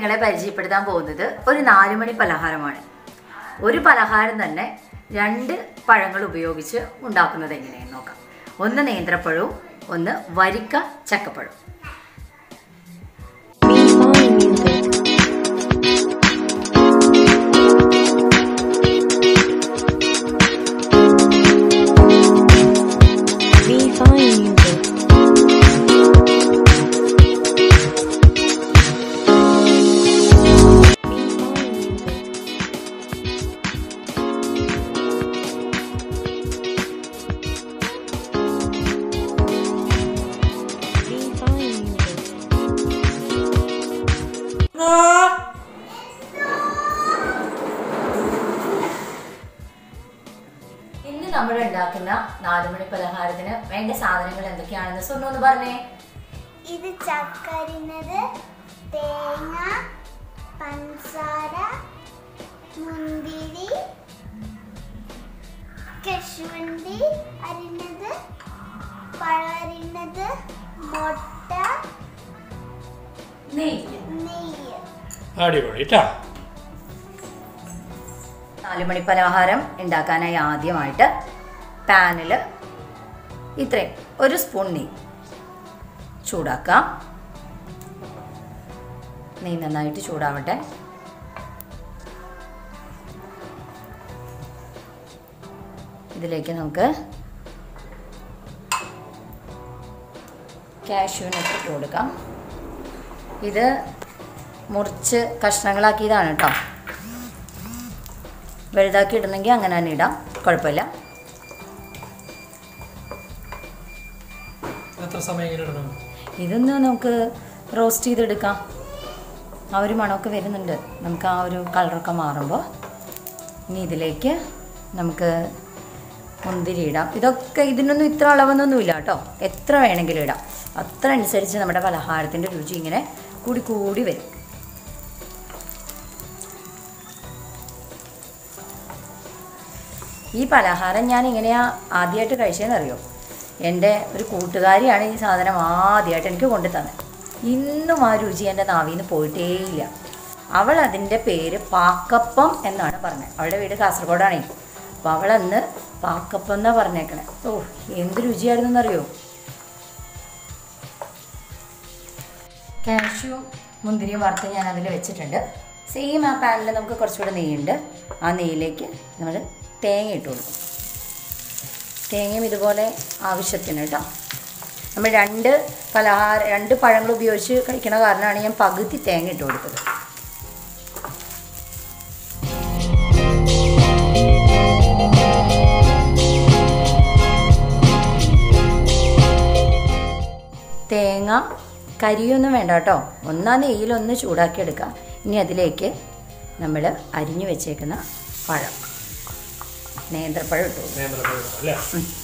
നിങ്ങളെ പരിചയപ്പെടുത്താൻ പോകുന്നത് ഒരു നാലുമണി പലഹാരമാണ് ഒരു പലഹാരം തന്നെ രണ്ട് പഴങ്ങൾ ഉപയോഗിച്ച് ഉണ്ടാക്കുന്നത് എങ്ങനെയെന്ന് നോക്കാം ഒന്ന് നേന്ത്രപ്പഴവും ഒന്ന് വരിക്ക ചക്കപ്പഴവും Be fine music. Be fine music. Be fine music. ഇന്ന് നമ്മൾ ഉണ്ടാക്കുന്ന നാലുമണി പലഹാരത്തിന് വേണ്ട സാധനങ്ങൾ എന്തൊക്കെയാണെന്ന് സുണ്ണു ഒന്ന് പറഞ്ഞേ ഇത് ചക്കരിനത് തേങ്ങ പഞ്ചസാര മുന്തിരി കശുവണ്ടി അരിഞ്ഞത് പഴരിഞ്ഞത് മുട്ട നെയ്യ് നെയ്യ് അടിപൊളി കേട്ടാ നാലുമണി പലഹാരം ഉണ്ടാക്കാനായി ആദ്യമായിട്ട് പാനിൽ ഇത്രയും ഒരു സ്പൂൺ നെയ്യ് ചൂടാക്കാം നെയ്യ് നന്നായിട്ട് ചൂടാവട്ടെ ഇതിലേക്ക് നമുക്ക് കാഷ്യൂനട്ട് ഇട്ട് കൊടുക്കാം ഇത് മുറിച്ച് കഷ്ണങ്ങളാക്കിയതാണ് കേട്ടോ വലുതാക്കി ഇടണമെങ്കിൽ അങ്ങനെ തന്നെ ഇടാം കുഴപ്പമില്ല എത്ര സമയം ഇങ്ങനെ ഇടണം ഇതൊന്ന് നമുക്ക് റോസ്റ്റ് ചെയ്തെടുക്കാം ആ ഒരു മണമൊക്കെ വരുന്നുണ്ട് നമുക്ക് ആ ഒരു കളറൊക്കെ മാറുമ്പോൾ ഇനി ഇതിലേക്ക് നമുക്ക് മുന്തിരി ഇടാം ഇതൊക്കെ ഇതിനൊന്നും ഇത്ര അളവൊന്നൊന്നുമില്ല കേട്ടോ എത്ര വേണമെങ്കിലും ഇടാം അത്ര അനുസരിച്ച് നമ്മുടെ പലഹാരത്തിൻ്റെ രുചി ഇങ്ങനെ കൂടി കൂടി വരും ഈ പലഹാരം ഞാൻ ഇങ്ങനെയാ ആദ്യമായിട്ട് കഴിച്ചതെന്നറിയോ എൻ്റെ ഒരു കൂട്ടുകാരിയാണ് ഈ സാധനം ആദ്യമായിട്ട് എനിക്ക് കൊണ്ടു തന്നെ ഇന്നും ആ രുചി എൻ്റെ നാവിൽ നിന്ന് പോയിട്ടേയില്ല അവൾ അതിൻ്റെ പേര് പാക്കപ്പം എന്നാണ് പറഞ്ഞത് അവളുടെ വീട് കാസർഗോഡാണേ അപ്പോൾ അവളന്ന് പാക്കപ്പം എന്നാണ് പറഞ്ഞേക്കണേ ഓ എന്ത് രുചിയായിരുന്നെന്നറിയോ കാഷ്യൂ മുന്തിരിയും വറുത്ത് ഞാൻ അതിൽ വെച്ചിട്ടുണ്ട് സെയിം ആ പാനിൽ നമുക്ക് കുറച്ചുകൂടെ നെയ്യുണ്ട് ആ നെയ്യിലേക്ക് നമ്മൾ തേങ്ങ ഇട്ട് കൊടുക്കും തേങ്ങയും ഇതുപോലെ ആവശ്യത്തിന് കേട്ടോ നമ്മൾ രണ്ട് പലഹാര രണ്ട് പഴങ്ങൾ ഉപയോഗിച്ച് കഴിക്കണ കാരണമാണ് ഞാൻ പകുതി തേങ്ങ ഇട്ട് കൊടുത്തത് തേങ്ങ കരിയൊന്നും വേണ്ട കേട്ടോ ഒന്നാ നെയ്യിലൊന്ന് ചൂടാക്കി എടുക്കാം ഇനി അതിലേക്ക് നമ്മൾ അരിഞ്ഞു വെച്ചേക്കുന്ന പഴം നേന്ത്രപ്പഴം ഇട്ടു കൊടുക്കും. നേന്ത്രപ്പഴം അല്ലേ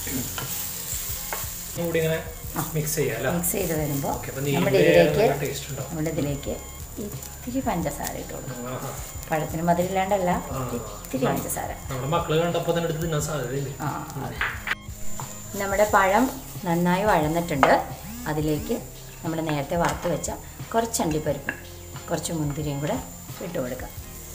കൂടി ഇങ്ങനെ മിക്സ് ചെയ്യാം അല്ലേ മിക്സ് ചെയ്ത് വരുമ്പോൾ ഓക്കെ അപ്പൊ നമ്മുടെ നെയ്യിന്റെ ഇതിലേക്ക് നല്ല ടേസ്റ്റ് ഉണ്ടാവും നമ്മുടെ ഇതിലേക്ക് ഇത്തിരി പഞ്ചസാര ഇട്ട് കൊടുക്കും ആഹാ. പഴത്തിന് മധുരമില്ലാണ്ടല്ല ആ. ഇത്തിരി പഞ്ചസാര നമ്മുടെ മക്കള് കണ്ടപ്പോ തന്നെ എടുത്ത് തിന്നാൻ സാധ്യതയില്ലേ ആ അതെ നമ്മുടെ പഴം നന്നായി വഴന്നിട്ടുണ്ട് അതിലേക്ക് നമ്മൾ നേരത്തെ വറുത്ത് വെച്ച കുറച്ച് അണ്ടിപ്പരിപ്പും കുറച്ച് മുന്തിരിയും കൂടെ ഇട്ട് കൊടുക്കാം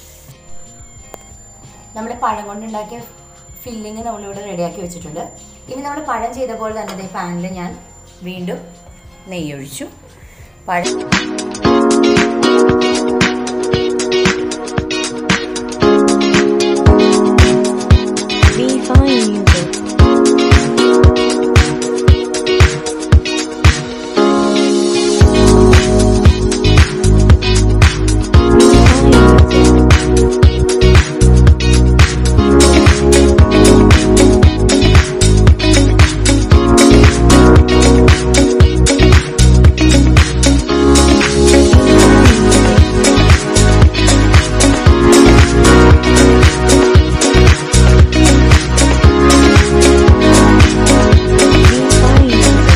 നമ്മുടെ പഴം കൊണ്ടുണ്ടാക്കിയ ഫില്ലിങ് നമ്മളിവിടെ റെഡിയാക്കി വെച്ചിട്ടുണ്ട് ഇനി നമ്മൾ പഴം ചെയ്ത പോലെ തന്നെ ഇതേ പാനിൽ ഞാൻ വീണ്ടും നെയ്യ് ഒഴിച്ചു പഴം Be fine music. Be fine music. Be fine music.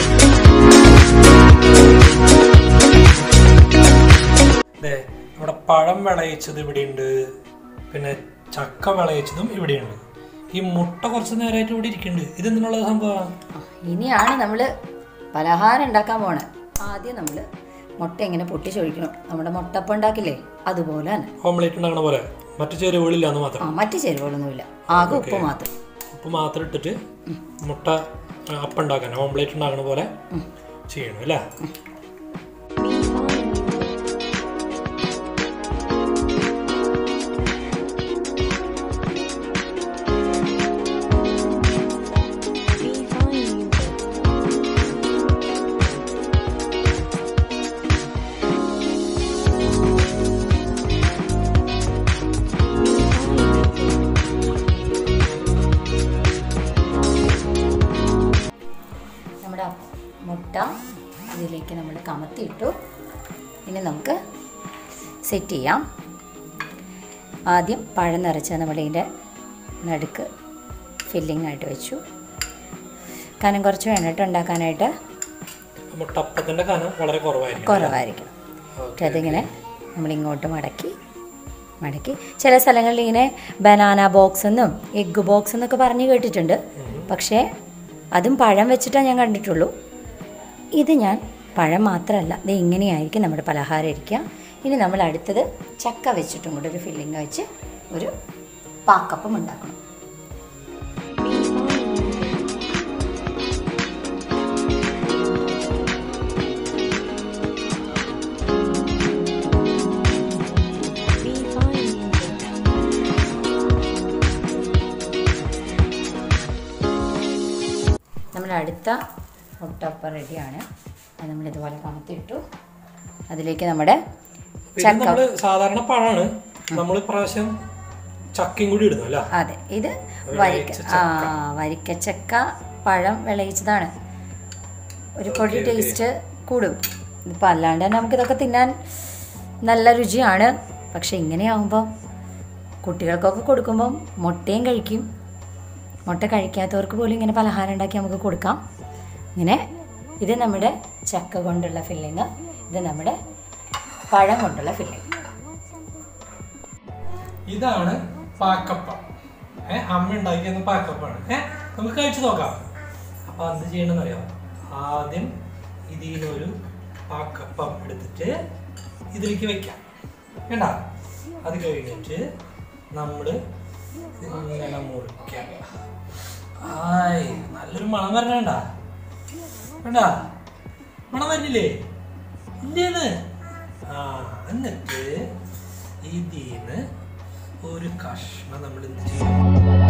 ദേ, നമ്മുടെ പഴം വിളയിച്ചത് ഇവിടെയുണ്ട് പിന്നെ ചക്ക വിളയിച്ചതും ഇവിടെയുണ്ട് ഈ മുട്ട കുറച്ച് നേരമായിട്ട് ഇവിടെ ഇരിക്കുന്നുണ്ട് ഇതെന്തിനുള്ള സംഭവം ഇനിയാണ് നമ്മൾ പലഹാരം ഉണ്ടാക്കാൻ പോണേ ആദ്യം നമ്മൾ മുട്ട ഇങ്ങനെ പൊട്ടിച്ചൊഴിക്കണം നമ്മുടെ മുട്ടപ്പം ഉണ്ടാക്കില്ലേ അതുപോലെ തന്നെ ഓംലേറ്റ് ഉണ്ടാക്കണ പോലെ മറ്റു ചേരുവകളില്ലാന്ന് ആ മാത്രം മറ്റു ചേരുവകളൊന്നുമില്ല ആകെ ഉപ്പ് മാത്രം ഉപ്പ് മാത്രം ഇട്ടിട്ട് മുട്ട ആ, അപ്പം ഉണ്ടാക്കാൻ ഓംലേറ്റ് ഉണ്ടാക്കണ പോലെ ചെയ്യണം അല്ലേ Be fine music. Be fine music. നമ്മുടെ മുട്ട ഇതിലേക്ക് നമ്മൾ കമത്തിയിട്ടു ഇനി നമുക്ക് സെറ്റ് ചെയ്യാം ആദ്യം പഴം നിറച്ച് നമ്മൾ ഇതിൻ്റെ നടുക്ക് ഫില്ലിംഗ് ആയിട്ട് വെച്ചു കനം കുറച്ച് വേണം കേട്ടോ ഉണ്ടാക്കാനായിട്ട് മുട്ടപ്പത്തിന്റെ കനം വളരെ കുറവായിരിക്കും കുറവായിരിക്കണം എന്നിട്ട് അതിങ്ങനെ നമ്മളിങ്ങോട്ട് മടക്കി മടക്കി ചില സ്ഥലങ്ങളിൽ ഇങ്ങനെ ബനാന ബോക്സ് എന്നും എഗ്ഗ് ബോക്സ് എന്നൊക്കെ പറഞ്ഞ് കേട്ടിട്ടുണ്ട് പക്ഷേ അതും പഴം വെച്ചിട്ടാണ് ഞാൻ കണ്ടിട്ടുള്ളൂ ഇത് ഞാൻ പഴം മാത്രമല്ല ഇത് ഇങ്ങനെയായിരിക്കും നമ്മുടെ പലഹാരം ഇരിക്കുക ഇനി നമ്മൾ അടുത്തത് ചക്ക വെച്ചിട്ടും കൂടെ ഒരു ഫില്ലിങ് വെച്ച് ഒരു പാക്കപ്പം ഉണ്ടാക്കണം Be fine music. Be fine music. നമ്മുടെ അടുത്ത മുട്ടപ്പം റെഡിയാണ് അത് നമ്മൾ ഇതുപോലെ കമത്തിയിട്ടു അതിലേക്ക് നമ്മുടെ പിന്നെ ചക്ക നമ്മള് സാധാരണ പഴമാണ് നമ്മൾ പ്രാവശ്യം ചക്കയും കൂടി ഇടുന്നു അല്ല അതെ ഇത് വരിക്ക വിളയിച്ച ആ വരിക്കച്ചക്ക പഴം വിളയിച്ചതാണ് ഒരു പൊടി ടേസ്റ്റ് കൂടും ഇപ്പം അല്ലാണ്ട് തന്നെ നമുക്കിതൊക്കെ തിന്നാൻ നല്ല രുചിയാണ് പക്ഷെ ഇങ്ങനെയാവുമ്പോൾ കുട്ടികൾക്കൊക്കെ കൊടുക്കുമ്പം മുട്ടയും കഴിക്കും മുട്ട കഴിക്കാത്തവർക്ക് പോലും ഇങ്ങനെ പലഹാരം ഉണ്ടാക്കി നമുക്ക് കൊടുക്കാം ഇങ്ങനെ ഇത് നമ്മുടെ ചക്ക കൊണ്ടുള്ള ഫില്ലിങ് ഇത് നമ്മുടെ പഴം കൊണ്ടുള്ള ഫില്ലിങ് ഇതാണ് പാക്കപ്പം ഏ അമ്മ ഉണ്ടാക്കിയെന്ന പാക്കപ്പാണ് ഏ നമുക്ക് കഴിച്ചു നോക്കാം അപ്പൊ എന്ത് ചെയ്യണമെന്ന് അറിയാം ആദ്യം ഇതിലൊരു പാക്കപ്പം എടുത്തിട്ട് ഇതിലേക്ക് വെക്കാം വേണ്ട അത് കഴിഞ്ഞിട്ട് നമ്മള് ഇങ്ങനെ മുറിക്കാം ആയ് നല്ലൊരു മണം വരണേണ്ട വേണ്ട മണം വരുന്നില്ലേ ഇല്ലേന്ന് ആ എന്നിട്ട് ഇതിന്ന് ഒരു കഷ്ണം നമ്മൾ എന്ത് ചെയ്യും